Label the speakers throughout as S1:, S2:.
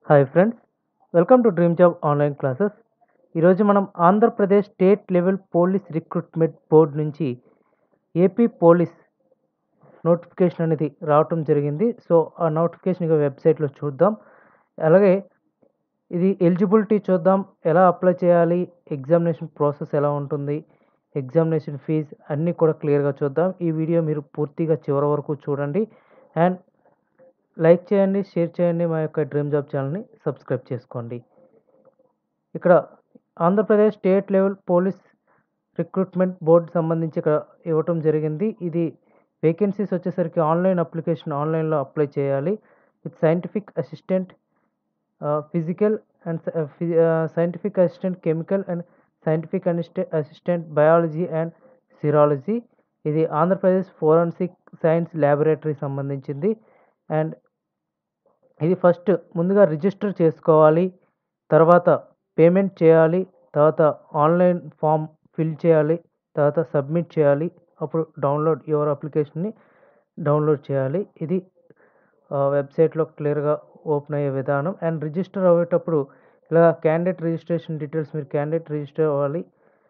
S1: hi friends welcome to dream job online classes ఈరోజు మనం Andhra Pradesh state level police recruitment board నుంచి AP police notification అనేది రావటం జరిగింది సో ఆ నోటిఫికేషన్ ఇక వెబ్సైట్లో చూద్దాం అలాగే ఇది ఎలిజిబిలిటీ చూద్దాం ఎలా అప్లై చేయాలి ఎగ్జామినేషన్ ప్రాసెస్ ఎలా ఉంటుంది ఎగ్జామినేషన్ ఫీజ్ అన్నీ కూడా క్లియర్గా చూద్దాం ఈ వీడియో మీరు పూర్తిగా చివరి వరకు చూడండి అండ్ లైక్ చేయండి షేర్ చేయండి మా యొక్క డ్రీమ్ జాబ్ ఛానల్ని సబ్స్క్రైబ్ చేసుకోండి ఇక్కడ Andhra Pradesh state level police recruitment board సంబంధించి ఇక్కడ ఇవ్వటం జరిగింది ఇది వేకెన్సీస్ వచ్చేసరికి ఆన్లైన్ అప్లికేషన్ ఆన్లైన్లో అప్లై చేయాలి with scientific assistant physical and scientific assistant chemical and scientific assistant assistant biology and సిరాలజీ ఇది ఆంధ్రప్రదేశ్ ఫోరెన్సిక్ సైన్స్ ల్యాబొరేటరీ సంబంధించింది అండ్ ఇది ఫస్ట్ ముందుగా రిజిస్టర్ చేసుకోవాలి తర్వాత పేమెంట్ చేయాలి తర్వాత ఆన్లైన్ ఫామ్ ఫిల్ చేయాలి తర్వాత సబ్మిట్ చేయాలి అప్పుడు డౌన్లోడ్ యువర్ అప్లికేషన్ని డౌన్లోడ్ చేయాలి ఇది వెబ్సైట్లో క్లియర్గా ఓపెన్ అయ్యే విధానం అండ్ రిజిస్టర్ అయ్యేటప్పుడు ఇలా క్యాండిడేట్ రిజిస్ట్రేషన్ డీటెయిల్స్ మీరు క్యాండిడేట్ రిజిస్టర్ అవ్వాలి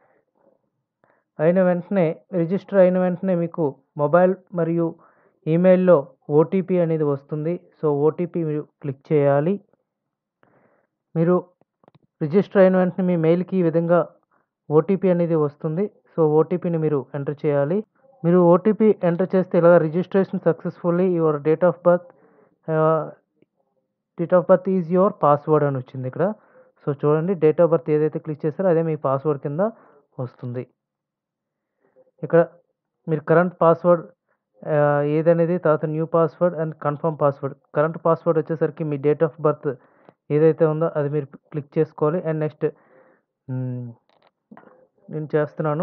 S1: అయిన వెంటనే రిజిస్టర్ అయిన వెంటనే మీకు మొబైల్ మరియు ఈమెయిల్లో ఓటీపీ అనేది వస్తుంది సో ఓటీపీ మీరు క్లిక్ చేయాలి మీరు రిజిస్టర్ అయిన వెంటనే మీ మెయిల్కి ఈ విధంగా ఓటీపీ అనేది వస్తుంది సో ఓటీపీని మీరు ఎంటర్ చేయాలి మీరు ఓటీపీ ఎంటర్ చేస్తే ఇలా registration successfully your date of birth date of birth is your password అని వచ్చింది ఇక్కడ సో చూడండి డేట్ ఆఫ్ బర్త్ ఏదైతే క్లిక్ చేస్తారో అదే మీ పాస్వర్డ్ కింద వస్తుంది ఇక్కడ మీరు కరెంట్ పాస్వర్డ్ ఏదనేది తర్వాత new password and confirm password current password వచ్చేసరికి మీ డేట్ ఆఫ్ బర్త్ ఏదైతే ఉందో అది మీరు క్లిక్ చేసుకోవాలి అండ్ నెక్స్ట్ నేను చేస్తున్నాను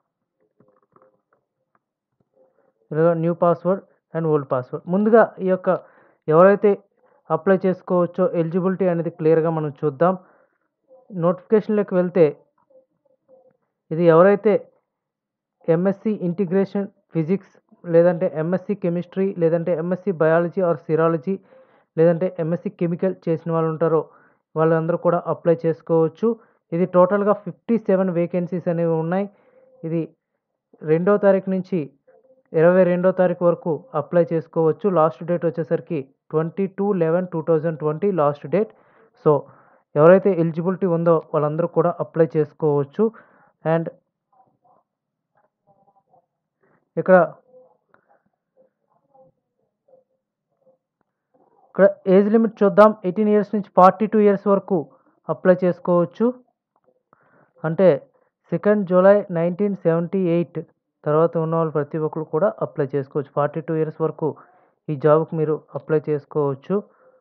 S1: ఇలా new password and old password ముందుగా ఈ యొక్క ఎవరైతే అప్లై చేసుకోవచ్చో ఎలిజిబిలిటీ అనేది క్లియర్గా మనం చూద్దాం నోటిఫికేషన్లోకి వెళ్తే ఇది ఎవరైతే ఎంఎస్సి ఇంటిగ్రేషన్ ఫిజిక్స్ లేదంటే ఎంఎస్సి కెమిస్ట్రీ లేదంటే ఎంఎస్సి బయాలజీ ఆర్ సిరాలజీ లేదంటే ఎంఎస్సి కెమికల్ చేసిన వాళ్ళు ఉంటారో వాళ్ళందరూ కూడా అప్లై చేసుకోవచ్చు ఇది టోటల్గా ఫిఫ్టీ సెవెన్ వేకెన్సీస్ అనేవి ఉన్నాయి ఇది రెండో తారీఖు నుంచి ఇరవై రెండో తారీఖు వరకు అప్లై చేసుకోవచ్చు లాస్ట్ డేట్ వచ్చేసరికి twenty two eleven two thousand twenty last date so ఎవరైతే ఎలిజిబిలిటీ ఉందో వాళ్ళందరూ కూడా అప్లై చేసుకోవచ్చు అండ్ ఇక్కడ ఇక్కడ ఏజ్ లిమిట్ చూద్దాం ఎయిటీన్ ఇయర్స్ నుంచి ఫార్టీ టూ ఇయర్స్ వరకు అప్లై చేసుకోవచ్చు అంటే second July nineteen seventy eight తర్వాత ఉన్న వాళ్ళు ప్రతి ఒక్కరు కూడా అప్లై చేసుకోవచ్చు ఫార్టీ టూ ఇయర్స్ వరకు ఈ జాబ్కి మీరు అప్లై చేసుకోవచ్చు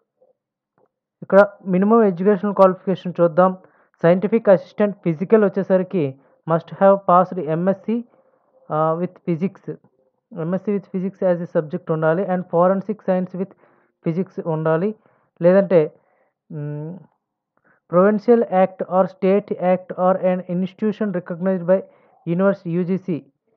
S1: ఇక్కడ మినిమం ఎడ్యుకేషనల్ క్వాలిఫికేషన్ చూద్దాం సైంటిఫిక్ అసిస్టెంట్ ఫిజికల్ వచ్చేసరికి must have passed MSc with physics MSc with physics as a subject ఉండాలి and forensic science with physics ఉండాలి లేదంటే provincial act or state act or and institution recognised by university UGC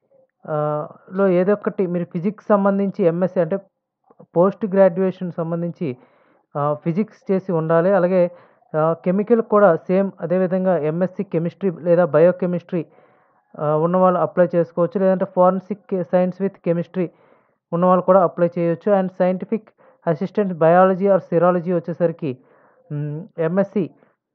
S1: లో ఏదో ఒకటి మీరు physics సంబంధించి MSc అంటే post graduation సంబంధించి ఫిజిక్స్ చేసి ఉండాలి అలాగే కెమికల్ కూడా సేమ్ అదేవిధంగా ఎంఎస్సి కెమిస్ట్రీ లేదా బయోకెమిస్ట్రీ ఉన్నవాళ్ళు అప్లై చేసుకోవచ్చు లేదంటే ఫారెన్సిక్ సైన్స్ విత్ కెమిస్ట్రీ ఉన్నవాళ్ళు కూడా అప్లై చేయొచ్చు and scientific assistant biology or serology వచ్చేసరికి MSc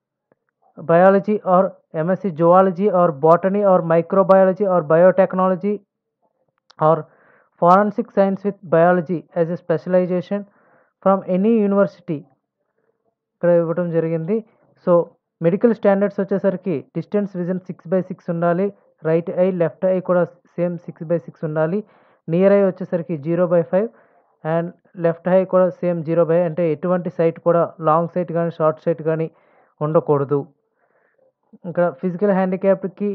S1: biology or MSc zoology or botany or microbiology or biotechnology or forensic science with biology as a specialisation from any university ఇక్కడ ఇవ్వడం జరిగింది so medical standards వచ్చేసరికి distance vision six by six ఉండాలి right eye left eye కూడా same six by six ఉండాలి near eye వచ్చేసరికి zero by five and left eye కూడా same zero by అంటే ఎటువంటి సైట్ కూడా లాంగ్ సైట్ కానీ షార్ట్ సైట్ కానీ ఉండకూడదు ఇక్కడ ఫిజికల్ హ్యాండిక్యాప్డ్కి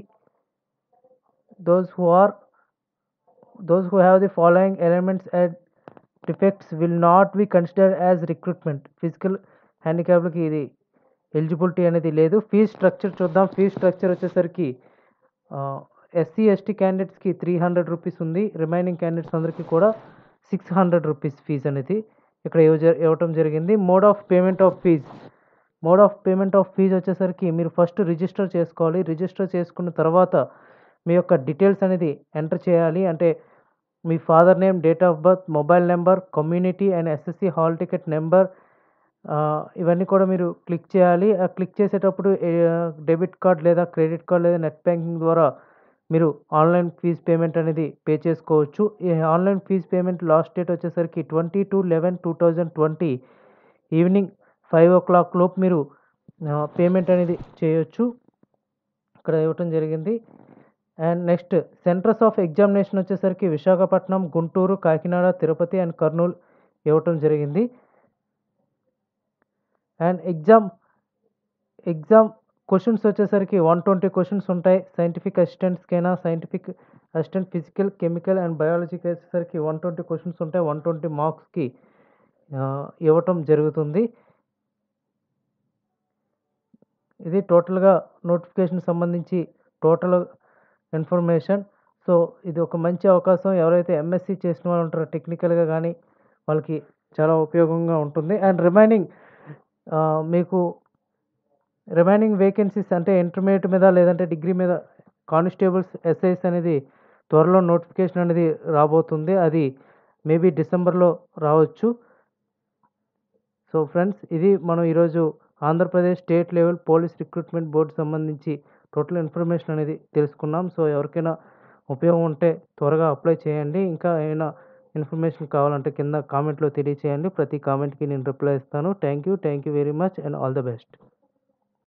S1: those who are those who have the following elements and defects will not be consider as recruitment physical హ్యాండిక్యాప్డ్కి ఇది ఎలిజిబిలిటీ అనేది లేదు ఫీజ్ స్ట్రక్చర్ చూద్దాం ఫీజ్ స్ట్రక్చర్ వచ్చేసరికి ఎస్సీ ఎస్టీ క్యాండిడేట్స్కి త్రీ హండ్రెడ్ రూపీస్ ఉంది రిమైనింగ్ క్యాండిడేట్స్ అందరికీ కూడా సిక్స్ హండ్రెడ్ రూపీస్ ఫీజ్ అనేది ఇక్కడ ఇవ్వ ఇవ్వటం జరిగింది mode of payment of fees mode of payment of fees వచ్చేసరికి మీరు ఫస్ట్ రిజిస్టర్ చేసుకోవాలి రిజిస్టర్ చేసుకున్న తర్వాత మీ యొక్క డీటెయిల్స్ అనేది ఎంటర్ చేయాలి అంటే మీ father name date of birth mobile number community and SSC hall ticket number ఇవన్నీ కూడా మీరు క్లిక్ చేయాలి ఆ క్లిక్ చేసేటప్పుడు డెబిట్ కార్డ్ లేదా క్రెడిట్ కార్డ్ లేదా నెట్ బ్యాంకింగ్ ద్వారా మీరు ఆన్లైన్ ఫీజ్ పేమెంట్ అనేది పే చేసుకోవచ్చు ఈ online fees payment last date వచ్చేసరికి twenty two eleven two thousand twenty evening five o'clock లోపు మీరు పేమెంట్ అనేది చేయొచ్చు ఇక్కడ ఇవ్వటం జరిగింది and next centres of examination వచ్చేసరికి విశాఖపట్నం గుంటూరు కాకినాడ తిరుపతి అండ్ కర్నూలు ఇవ్వటం జరిగింది అండ్ ఎగ్జామ్ ఎగ్జామ్ క్వశ్చన్స్ వచ్చేసరికి వన్ ట్వంటీ క్వశ్చన్స్ ఉంటాయి సైంటిఫిక్ అసిస్టెంట్స్కైనా scientific assistant physical chemical and బయాలజీకి వచ్చేసరికి వన్ ట్వంటీ క్వశ్చన్స్ ఉంటాయి వన్ ట్వంటీ మార్క్స్కి ఇవ్వటం జరుగుతుంది ఇది టోటల్గా నోటిఫికేషన్ సంబంధించి టోటల్ ఇన్ఫర్మేషన్ సో ఇది ఒక మంచి అవకాశం ఎవరైతే ఎంఎస్సి చేసిన వాళ్ళు ఉంటారో టెక్నికల్గా కానీ వాళ్ళకి చాలా ఉపయోగంగా ఉంటుంది అండ్ రిమైనింగ్ మీకు రిమైనింగ్ వేకెన్సీస్ అంటే ఇంటర్మీడియట్ మీద లేదంటే డిగ్రీ మీద కానిస్టేబుల్స్ ఎస్ఐస్ అనేది త్వరలో నోటిఫికేషన్ అనేది రాబోతుంది అది మేబీ డిసెంబర్లో రావచ్చు సో ఫ్రెండ్స్ ఇది మనం ఈరోజు Andhra Pradesh state level police recruitment board సంబంధించి టోటల్ ఇన్ఫర్మేషన్ అనేది తెలుసుకున్నాం సో ఎవరికైనా ఉపయోగం ఉంటే త్వరగా అప్లై చేయండి ఇంకా ఏమైనా ఇన్ఫర్మేషన్ కావాలంటే కింద కామెంట్లో తెలియచేయండి ప్రతి కామెంట్కి నేను రిప్లై ఇస్తాను thank you thank you very much and all the best